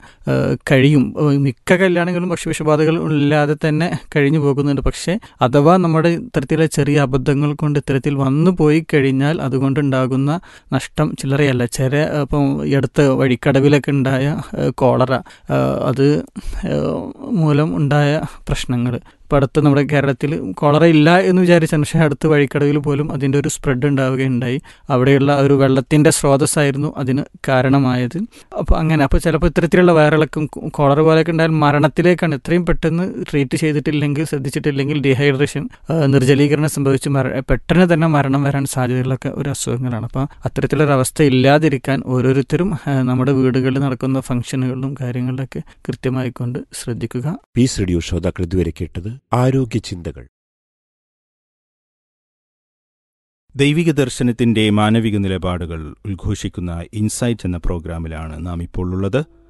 ആ, കഴിയും ആ, മിക്ക കല്യാണങ്ങളും ഭക്ഷ്യവിഷബാധകൾ ഇല്ലാതെ തന്നെ കഴിഞ്ഞു പോകുന്നുണ്ട് പക്ഷേ അഥവാ നമ്മുടെ ഇത്തരത്തിലുള്ള ചെറിയ അബദ്ധങ്ങൾ കൊണ്ട് ഇത്തരത്തിൽ വന്നു പോയി കഴിഞ്ഞാൽ അതുകൊണ്ടുണ്ടാകുന്ന നഷ്ടം ചില്ലറയല്ല ചെറിയ ഇപ്പം ഈ അടുത്ത് വഴിക്കടവിലൊക്കെ ഉണ്ടായ ആ, കോളറ ആ, അത് ആ, മൂലം ഉണ്ടായ പ്രശ്നങ്ങൾ ഇപ്പോൾ അടുത്ത് നമ്മുടെ കേരളത്തിൽ കോളറ ഇല്ല എന്ന് വിചാരിച്ചാണ് പക്ഷേ അടുത്ത് വഴിക്കടവിൽ പോലും അതിൻ്റെ ഒരു സ്പ്രെഡ് ഉണ്ടാവുകയുണ്ടായി അവിടെയുള്ള ഒരു വെള്ളത്തിൻ്റെ സ്രോതസ്സായിരുന്നു അതിന് കാരണമായത് അപ്പോൾ അങ്ങനെ അപ്പോൾ ചിലപ്പോൾ ഇത്തരത്തിലുള്ള വയറിളക്കം കോളറ പോലെയൊക്കെ ഉണ്ടായാൽ മരണത്തിലേക്കാണ് എത്രയും പെട്ടെന്ന് ട്രീറ്റ് ചെയ്തിട്ടില്ലെങ്കിൽ ശ്രദ്ധിച്ചിട്ടില്ലെങ്കിൽ ഡീഹൈഡ്രേഷൻ നിർജ്ജലീകരണം സംഭവിച്ച് മര പെട്ടെന്ന് തന്നെ മരണം വരാൻ സാധ്യതയുള്ളൊക്കെ ഒരു അസുഖങ്ങളാണ് അപ്പോൾ അത്തരത്തിലൊരു അവസ്ഥ ഇല്ലാതിരിക്കാൻ ഓരോരുത്തരും ആ, നമ്മുടെ വീടുകളിൽ നടക്കുന്ന ഫംഗ്ഷനുകളിലും കാര്യങ്ങളിലൊക്കെ കൃത്യമായിക്കൊണ്ട് ശ്രദ്ധിക്കുക പീസ് റേഡിയോ ശ്രോതാക്കൾ ഇതുവരെ കേട്ടത് ആരോഗ്യ ചിന്തകൾ ദൈവിക ദർശനത്തിന്റെ മാനവിക നിലപാടുകൾ ഉദ്ഘോഷിക്കുന്ന ഇൻസൈറ്റ് എന്ന പ്രോഗ്രാമിലാണ് നാം ഇപ്പോൾ ഉള്ളത്